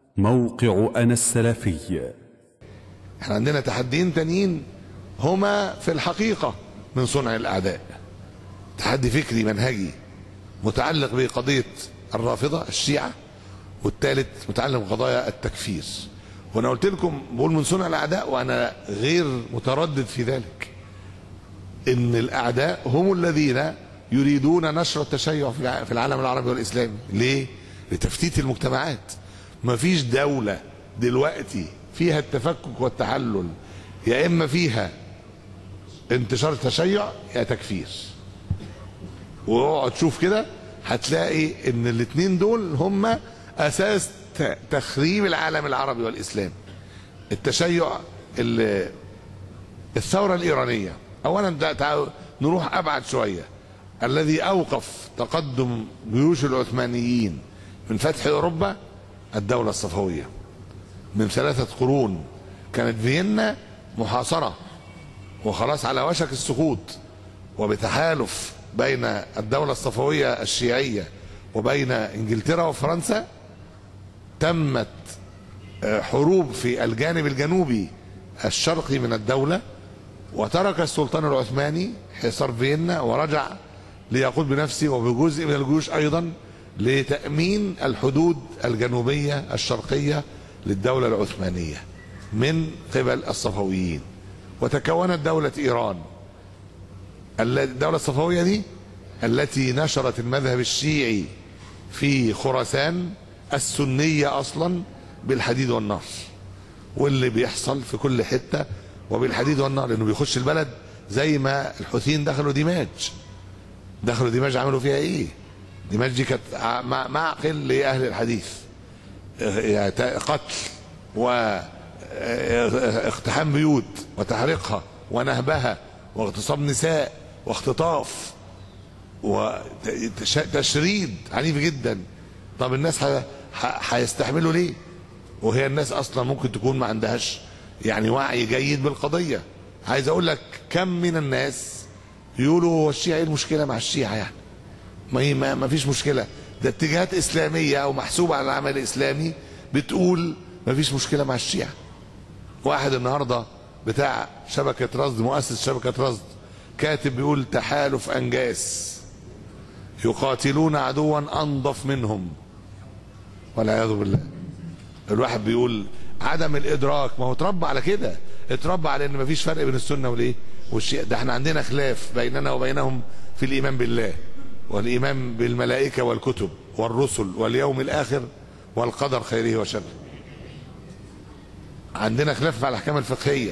موقع أنا السلفي احنا عندنا تحديين تانيين هما في الحقيقة من صنع الأعداء تحدي فكري منهجي متعلق بقضية الرافضة الشيعة والثالث متعلق بقضايا التكفير وانا قلت لكم بقول من صنع الاعداء وانا غير متردد في ذلك ان الاعداء هم الذين يريدون نشر التشيع في العالم العربي والاسلامي ليه لتفتيت المجتمعات ما فيش دولة دلوقتي فيها التفكك والتحلل يا اما فيها انتشار التشيع يا تكفير واقعد شوف كده هتلاقي ان الاثنين دول هم اساس تخريب العالم العربي والاسلام التشيع الثوره الايرانيه اولا تعالوا نروح ابعد شويه الذي اوقف تقدم جيوش العثمانيين من فتح اوروبا الدوله الصفويه من ثلاثه قرون كانت فيينا محاصره وخلاص على وشك السقوط وبتحالف بين الدوله الصفويه الشيعيه وبين انجلترا وفرنسا تمت حروب في الجانب الجنوبي الشرقي من الدولة وترك السلطان العثماني حصار فيينا ورجع ليقود بنفسه وبجزء من الجيوش أيضا لتأمين الحدود الجنوبية الشرقية للدولة العثمانية من قبل الصفويين وتكونت دولة إيران الدولة الصفوية دي التي نشرت المذهب الشيعي في خراسان السنية أصلا بالحديد والنار واللي بيحصل في كل حتة وبالحديد والنار لأنه بيخش البلد زي ما الحوثيين دخلوا دماج دخلوا دماج عملوا فيها إيه دماج دي كانت معقل لأهل الحديث قتل واقتحام بيوت وتحريقها ونهبها واغتصاب نساء واختطاف وتشريد عنيف جدا طب الناس هيستحملوا ليه وهي الناس اصلا ممكن تكون ما عندهاش يعني وعي جيد بالقضيه عايز اقول لك كم من الناس يقولوا هو الشيعة ايه المشكله مع الشيعة يعني ما هي ما, ما فيش مشكله ده اتجاهات اسلاميه او محسوبه على العمل الاسلامي بتقول ما فيش مشكله مع الشيعة واحد النهارده بتاع شبكه رصد مؤسس شبكه رصد كاتب بيقول تحالف انجاس يقاتلون عدوا انظف منهم والعياذ بالله الواحد بيقول عدم الادراك ما هو اتربى على كده اتربى على ان مفيش فرق بين السنه والايه والشيء ده احنا عندنا خلاف بيننا وبينهم في الايمان بالله والايمان بالملائكه والكتب والرسل واليوم الاخر والقدر خيره وشره عندنا خلاف على الاحكام الفقهيه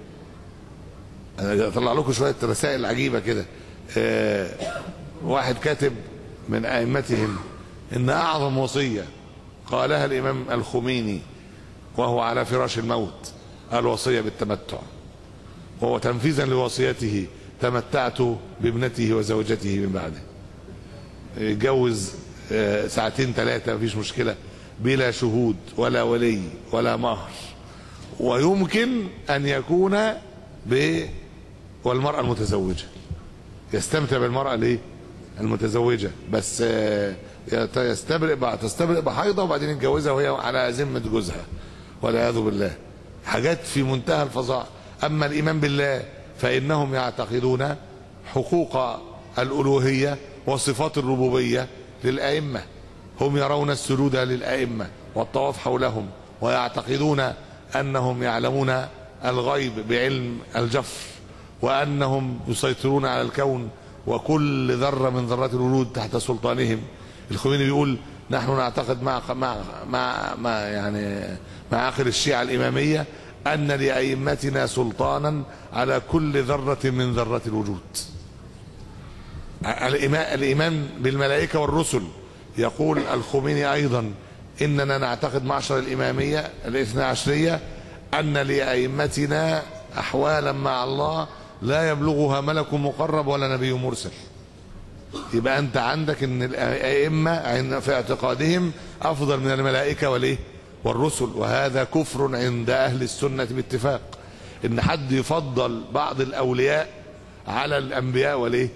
انا اطلع لكم شويه رسائل عجيبه كده اه واحد كاتب من ائمتهم ان اعظم وصيه قالها الامام الخميني وهو على فراش الموت الوصيه بالتمتع وهو تنفيذا لوصيته تمتعت بابنته وزوجته من بعده يتجوز ساعتين ثلاثه مفيش مشكله بلا شهود ولا ولي ولا مهر ويمكن ان يكون ب والمراه المتزوجه يستمتع بالمراه ليه المتزوجه بس يستبرئ تستبرئ بحيضه وبعدين يتجوزها وهي على ذمه جوزها والعياذ بالله حاجات في منتهى الفظاعه اما الايمان بالله فانهم يعتقدون حقوق الالوهيه وصفات الربوبيه للائمه هم يرون السجود للائمه والطواف حولهم ويعتقدون انهم يعلمون الغيب بعلم الجفر وانهم يسيطرون على الكون وكل ذره من ذرات الوجود تحت سلطانهم الخميني بيقول نحن نعتقد مع مع مع, مع يعني مع اخر الشيعه الاماميه ان لائمتنا سلطانا على كل ذره من ذرات الوجود. الايمان بالملائكه والرسل يقول الخميني ايضا اننا نعتقد معشر الاماميه الاثنى عشريه ان لائمتنا احوالا مع الله لا يبلغها ملك مقرب ولا نبي مرسل. يبقى انت عندك ان الائمه في اعتقادهم افضل من الملائكه والايه والرسل وهذا كفر عند اهل السنه باتفاق ان حد يفضل بعض الاولياء على الانبياء والايه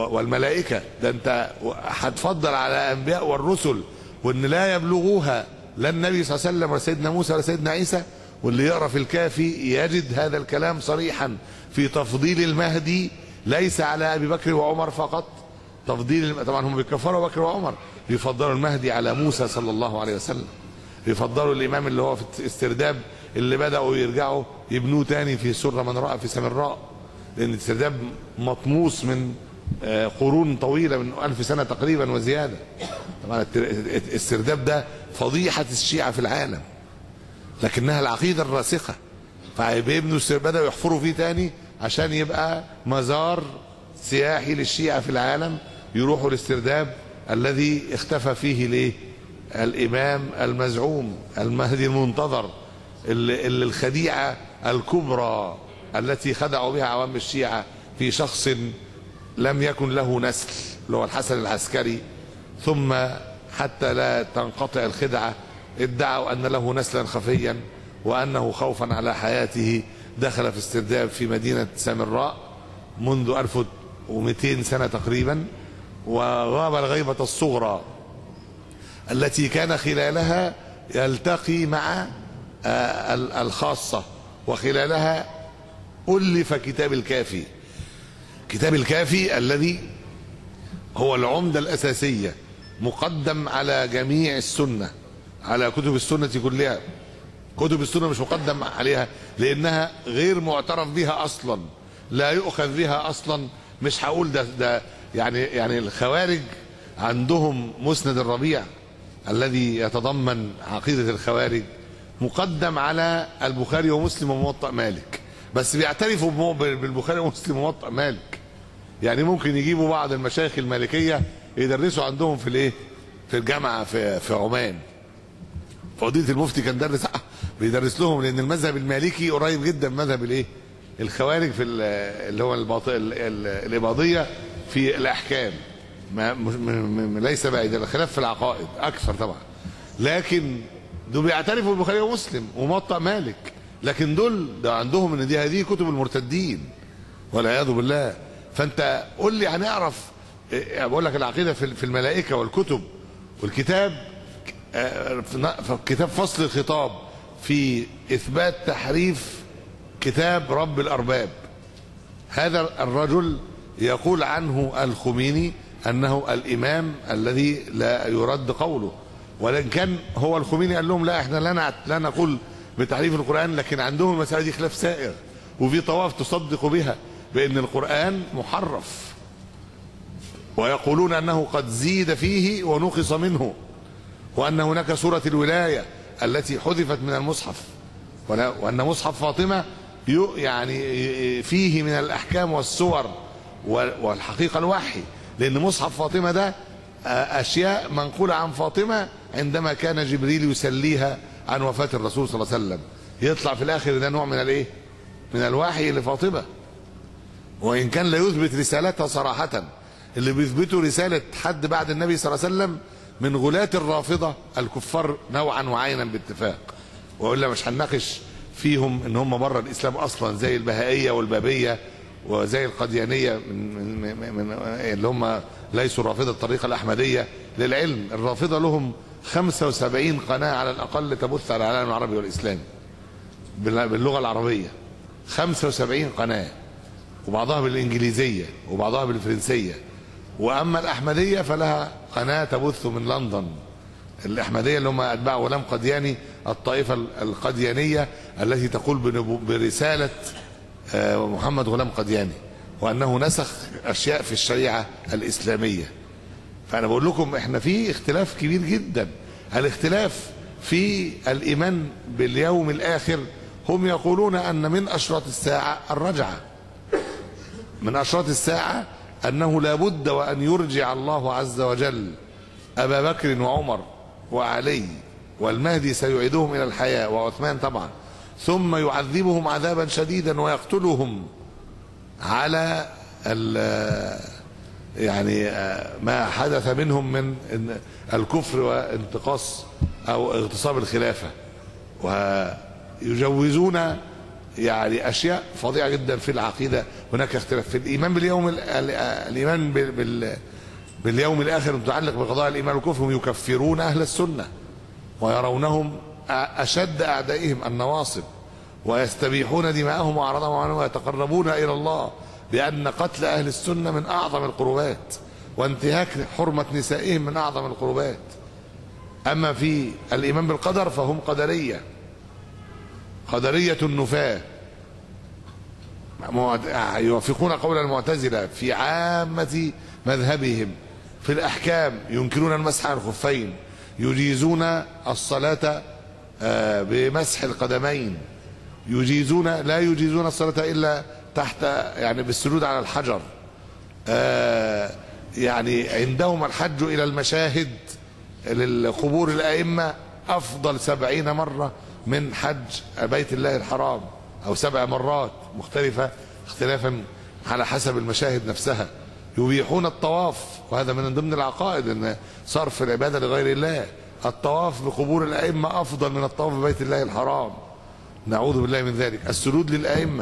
والملائكه ده انت هتفضل على الانبياء والرسل وان لا يبلغوها لا النبي صلى الله عليه وسلم ولا سيدنا موسى ولا سيدنا عيسى واللي يقرا في الكافي يجد هذا الكلام صريحا في تفضيل المهدي ليس على ابي بكر وعمر فقط تفضيل الم... طبعا هم بيكفروا ابو بكر وعمر بيفضلوا المهدي على موسى صلى الله عليه وسلم بيفضلوا الامام اللي هو في الاسترداب اللي بداوا يرجعوا يبنوه تاني في سره من راى في سامراء لان الاسترداب مطموس من آه، قرون طويله من ألف سنه تقريبا وزياده طبعا التر- الاسترداب ده فضيحه الشيعه في العالم لكنها العقيده الراسخه فبيبنوا السر- بداوا يحفروا فيه تاني عشان يبقى مزار سياحي للشيعة في العالم يروحوا الاسترداب الذي اختفى فيه ليه الإمام المزعوم المهدي المنتظر اللي اللي الخديعة الكبرى التي خدعوا بها عوام الشيعة في شخص لم يكن له نسل اللي هو الحسن العسكري ثم حتى لا تنقطع الخدعة ادعوا أن له نسلا خفيا وأنه خوفا على حياته دخل في استرداب في مدينة سامراء منذ 1200 سنة تقريبا وغاب الغيبة الصغرى التي كان خلالها يلتقي مع آه، ال- الخاصة وخلالها ألف كتاب الكافي كتاب الكافي الذي هو العمدة الأساسية مقدم على جميع السنة على كتب السنة كلها كتب السنة مش مقدم عليها لأنها غير معترف بها أصلا لا يؤخذ بها أصلا مش هقول ده ده يعني يعني الخوارج عندهم مسند الربيع الذي يتضمن عقيدة الخوارج مقدم على البخاري ومسلم وموطأ مالك بس بيعترفوا بمو- بالبخاري ومسلم وموطأ مالك يعني ممكن يجيبوا بعض المشايخ المالكيه يدرسوا عندهم في الايه في الجامعه في في عمان فضيله المفتي كان درس آه، بيدرس لهم لان المذهب المالكي قريب جدا من مذهب الايه الخوارج في ال- اللي هو الباط... ال- ال- الاباضيه في الاحكام ما مش- م- م- ليس بعيد الخلاف في العقائد اكثر طبعا لكن دول بيعترفوا بالبخاري ومسلم وموطأ مالك لكن دول ده عندهم ان دي هذه كتب المرتدين والعياذ بالله فانت قول لي هنعرف إيه، بقول لك العقيده في في الملائكه والكتب والكتاب آه، في ن- في كتاب فصل الخطاب في اثبات تحريف كتاب رب الارباب هذا الرجل يقول عنه الخميني انه الامام الذي لا يرد قوله ولكن كان هو الخميني قال لهم لا احنا لا نعت- لا نقول بتحريف القران لكن عندهم المساله دي خلاف سائر وفي طواف تصدق بها بان القران محرف ويقولون انه قد زيد فيه ونقص منه وان هناك سوره الولايه التي حذفت من المصحف ولا- وان مصحف فاطمه يو- يعني فيه من الاحكام والسور و- والحقيقه الوحي لان مصحف فاطمه ده آه، اشياء منقوله عن فاطمه عندما كان جبريل يسليها عن وفاه الرسول صلى الله عليه وسلم يطلع في الاخر ده نوع من الايه من الوحي لفاطمه وان كان لا يثبت رسالتها صراحه اللي بيثبتوا رساله حد بعد النبي صلى الله عليه وسلم من غلاة الرافضه الكفار نوعا وعينا باتفاق والا مش هنناقش فيهم ان هم بره الاسلام اصلا زي البهائيه والبابيه وزي القديانيه من, من, من, من اللي هم ليسوا رافضه الطريقه الاحمديه للعلم الرافضه لهم 75 قناه على الاقل تبث على العالم العربي والاسلامي بال- باللغه العربيه 75 قناه وبعضها بالانجليزيه وبعضها بالفرنسيه واما الاحمديه فلها قناه تبث من لندن الاحمديه اللي هم اتباع غلام قدياني الطائفه القديانيه التي تقول بنبو- برساله آه، محمد غلام قدياني وانه نسخ اشياء في الشريعه الاسلاميه فانا بقول لكم احنا في اختلاف كبير جدا الاختلاف في الايمان باليوم الاخر هم يقولون ان من اشراط الساعه الرجعه من اشراط الساعه انه لا بد وان يرجع الله عز وجل ابا بكر وعمر وعلي والمهدي سيعيدهم الى الحياه وعثمان طبعا ثم يعذبهم عذابا شديدا ويقتلهم على ال- يعني آه، ما حدث منهم من إن- الكفر وانتقاص او اغتصاب الخلافه ويجوزون يعني اشياء فظيعه جدا في العقيده هناك اختلاف في الايمان باليوم ال- ال- الايمان بال- بال باليوم الاخر متعلق بقضاء الايمان والكفر هم يكفرون اهل السنه ويرونهم أ- اشد اعدائهم النواصب ويستبيحون دماءهم واعراضهم عنهم ويتقربون الى الله بان قتل اهل السنه من اعظم القربات وانتهاك حرمه نسائهم من اعظم القربات اما في الايمان بالقدر فهم قدريه قدريه النفاه معت- يوافقون قول المعتزله في عامه مذهبهم في الاحكام ينكرون المسح على الخفين يجيزون الصلاه آه، بمسح القدمين يجيزون لا يجيزون الصلاه الا تحت يعني بالسجود على الحجر آه، يعني عندهم الحج إلى المشاهد للقبور الأئمة أفضل سبعين مرة من حج بيت الله الحرام أو سبع مرات مختلفة اختلافا على حسب المشاهد نفسها يبيحون الطواف وهذا من ضمن العقائد ان صرف العباده لغير الله الطواف بقبور الائمه افضل من الطواف ببيت الله الحرام نعوذ بالله من ذلك السجود للائمه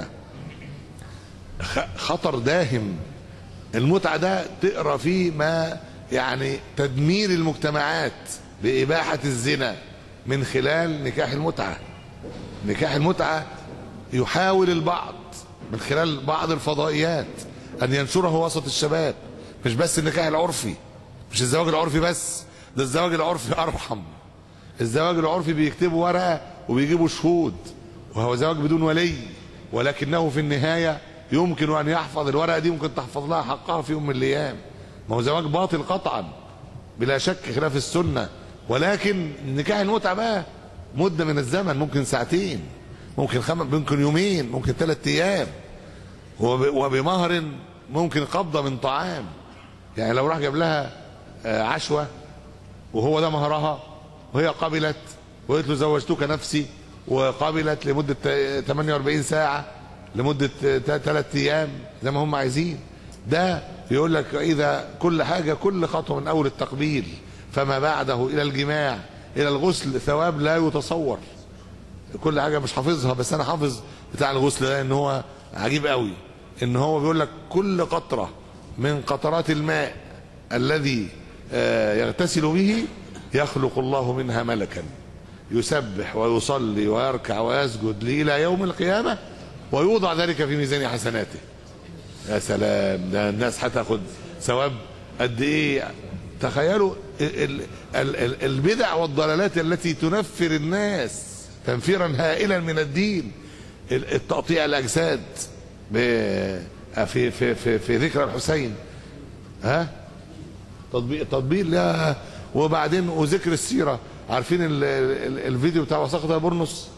خ- خطر داهم المتعة ده تقرا فيه ما يعني تدمير المجتمعات بإباحة الزنا من خلال نكاح المتعة نكاح المتعة يحاول البعض من خلال بعض الفضائيات أن ينشره وسط الشباب مش بس النكاح العرفي مش الزواج العرفي بس ده الزواج العرفي أرحم الزواج العرفي بيكتبوا ورقة وبيجيبوا شهود وهو زواج بدون ولي ولكنه في النهاية يمكن أن يحفظ الورقة دي ممكن تحفظ لها حقها في يوم من الأيام ما هو زواج باطل قطعا بلا شك خلاف السنة ولكن نكاح المتعة بقى مدة من الزمن ممكن ساعتين ممكن خم... ممكن يومين ممكن ثلاثة أيام وب... وبمهر ممكن قبضة من طعام يعني لو راح جاب لها آه، عشوة وهو ده مهرها وهي قبلت وقالت له زوجتك نفسي وقبلت لمدة تا- 48 ساعة لمدة ثلاث أيام زي ما هم عايزين ده يقول لك إذا كل حاجة كل خطوة من أول التقبيل فما بعده إلى الجماع إلى الغسل ثواب لا يتصور كل حاجة مش حافظها بس أنا حافظ بتاع الغسل ده إن هو عجيب قوي إن هو بيقول لك كل قطرة من قطرات الماء الذي آه، يغتسل به يخلق الله منها ملكا يسبح ويصلي ويركع ويسجد إلى يوم القيامة ويوضع ذلك في ميزان حسناته يا سلام ده الناس هتاخد ثواب قد ايه تخيلوا ال- ال- ال- البدع والضلالات التي تنفر الناس تنفيرا هائلا من الدين ال- التقطيع الاجساد ب- في في في في ذكرى الحسين ها تطبيق تطبيق لا وبعدين وذكر السيره عارفين ال ال الفيديو بتاع وسقط البرنس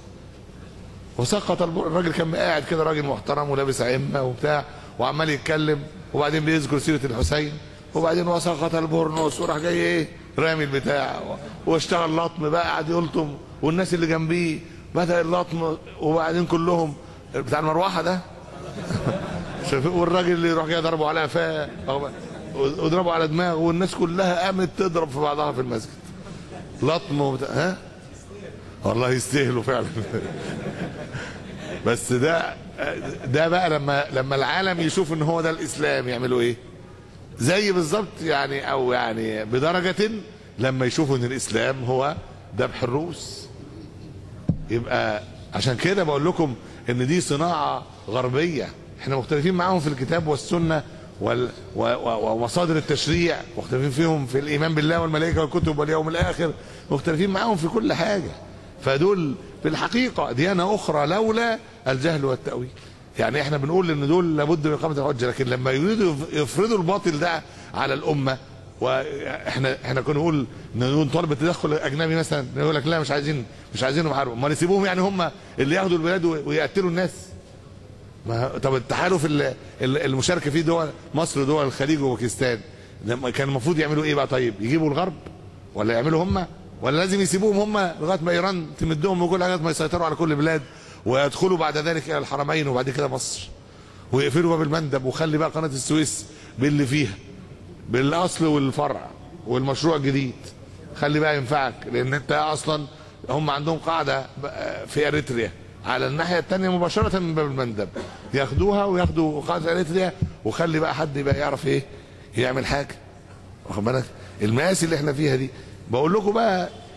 وسقط الب- الراجل كان قاعد كده راجل محترم ولابس عمه وبتاع وعمال يتكلم وبعدين بيذكر سيره الحسين وبعدين وسقط البرنس وراح جاي ايه رامي البتاع و- واشتغل لطم بقى قعد يلطم والناس اللي جنبيه بدا اللطم وبعدين كلهم بتاع المروحه ده شايف والراجل اللي يروح جاي ضربه على قفاه أو- وضربه على دماغه والناس كلها قامت تضرب في بعضها في المسجد لطم وبتاع ها والله يستاهلوا فعلا بس ده ده بقى لما لما العالم يشوف ان هو ده الاسلام يعملوا ايه زي بالظبط يعني او يعني بدرجه لما يشوفوا ان الاسلام هو ذبح الروس يبقى عشان كده بقول لكم ان دي صناعه غربيه احنا مختلفين معاهم في الكتاب والسنه وال و و ومصادر التشريع مختلفين فيهم في الايمان بالله والملائكه والكتب واليوم الاخر مختلفين معاهم في كل حاجه فدول في الحقيقه ديانه اخرى لولا الجهل والتاويل يعني احنا بنقول ان دول لابد من اقامه الحجه لكن لما يريدوا يفرضوا الباطل ده على الامه واحنا احنا كنا نقول نطالب بالتدخل الاجنبي مثلا يقول لك لا مش عايزين مش عايزينهم يحاربوا ما نسيبوهم يعني هم اللي ياخدوا البلاد ويقتلوا الناس ما طب التحالف ال- ال- المشاركه فيه دول مصر ودول الخليج وباكستان لما كان المفروض يعملوا ايه بقى طيب يجيبوا الغرب ولا يعملوا هم ولا لازم يسيبوهم هم لغايه ما ايران تمدهم وكل حاجه ما يسيطروا على كل البلاد ويدخلوا بعد ذلك الى الحرمين وبعد كده مصر ويقفلوا باب المندب وخلي بقى قناه السويس باللي فيها بالاصل والفرع والمشروع الجديد خلي بقى ينفعك لان انت اصلا هم عندهم قاعده بقى في اريتريا على الناحيه الثانيه مباشره من باب المندب ياخدوها وياخدوا قاعده اريتريا وخلي بقى حد يبقى يعرف ايه يعمل حاجه واخد بالك المآسي اللي احنا فيها دي بقول لكم بقى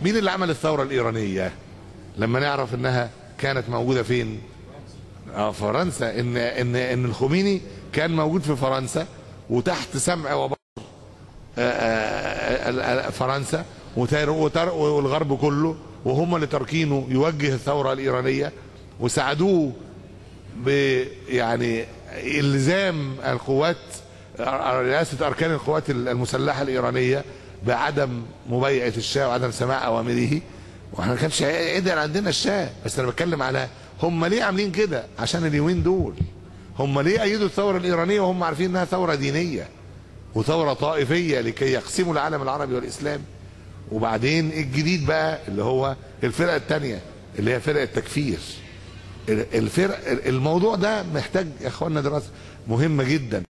مين اللي عمل الثوره الايرانيه لما نعرف انها كانت موجوده فين اه فرنسا ان ان ان الخميني كان موجود في فرنسا وتحت سمع وبصر آه، آه، آه، فرنسا وتار- وتر- والغرب كله وهم اللي تركينه يوجه الثوره الايرانيه وساعدوه ب يعني الزام القوات رئاسه اركان القوات المسلحه الايرانيه بعدم مبايعه الشاه وعدم سماع اوامره واحنا ما كانش قدر عندنا الشاه بس انا بتكلم على هم ليه عاملين كده عشان اليومين دول هم ليه ايدوا الثوره الايرانيه وهم عارفين انها ثوره دينيه وثوره طائفيه لكي يقسموا العالم العربي والاسلامي وبعدين الجديد بقى اللي هو الفرقه الثانيه اللي هي فرقه التكفير الفرق الموضوع ده محتاج يا اخوانا دراسه مهمه جدا